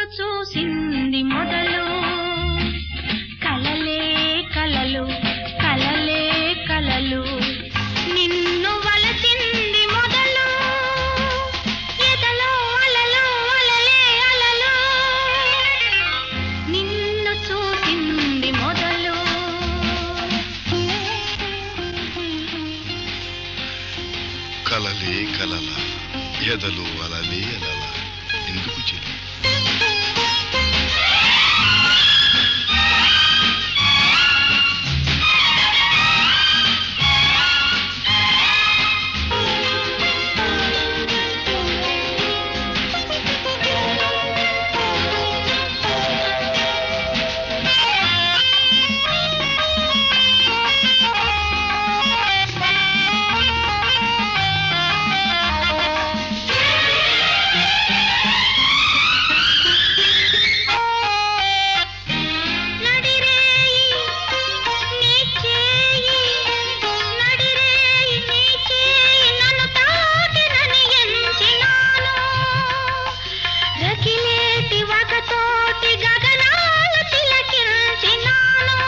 చూసింది మొదలు కలలే కలలు కలలే కలలు నిన్ను వలచింది మొదలు ఎదలో అలలు అలలే అలలు నిన్ను చూసింది మొదలు కలలే కలల ఎదలు అలలే అలల ఎందుకు చెల్లి నడిరేయి నీ చేయి నడిరేయి నీ చేయి నన్ను తాకినని ఎంచినాను రకిలేటి వగతోటి గగనాలు తిలకించినాను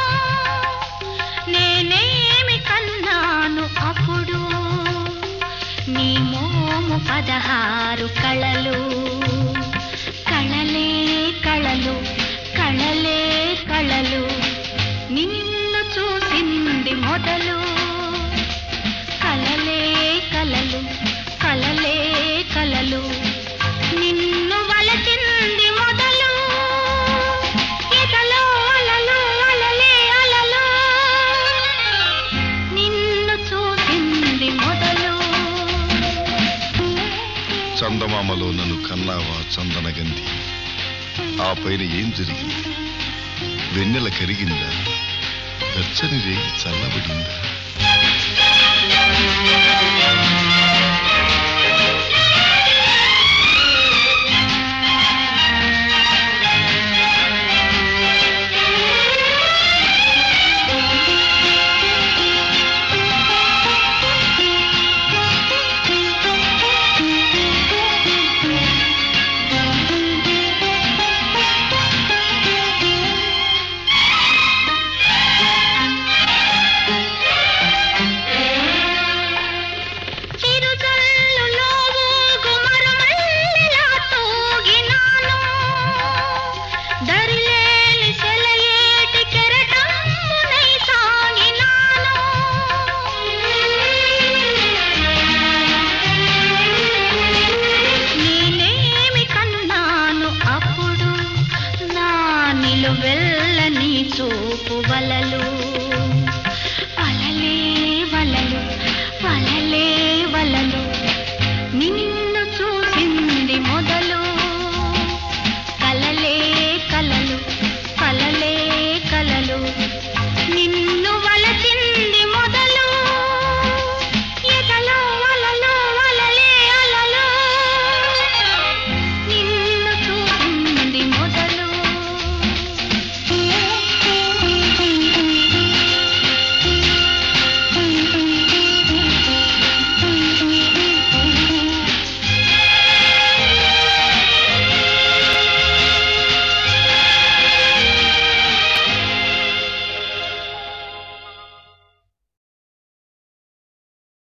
నేనేమి కన్నాను అప్పుడు నీ మోము పదహారు కళలు కళలే కళలు కళలే కళలు నిన్ను చూసింది మొదలు కళలే కళలు కళలే కళలు నిన్ను వలచింది మొదలు ఎదలో అలలు అలలే అలలు నిన్ను చూసింది మొదలు చందమామలో నన్ను కన్నావా చందనగంధి ఆ పైన ఏం జరిగింది వెన్నెల కరిగిందా వెచ్చని రేగి చల్లబడిందా చిరుజల్లులో ఊగుమరుమల్లెలా తూగినాను. దరిలేని సెలయేటి కెరటమ్మునై సాగినాను. నేనేమి కన్నాను అప్పుడు నా నిలువెల్లని చూపు వలలు వలలే వలలు వలలే వలలు నిన్ను చూసింది మొదలు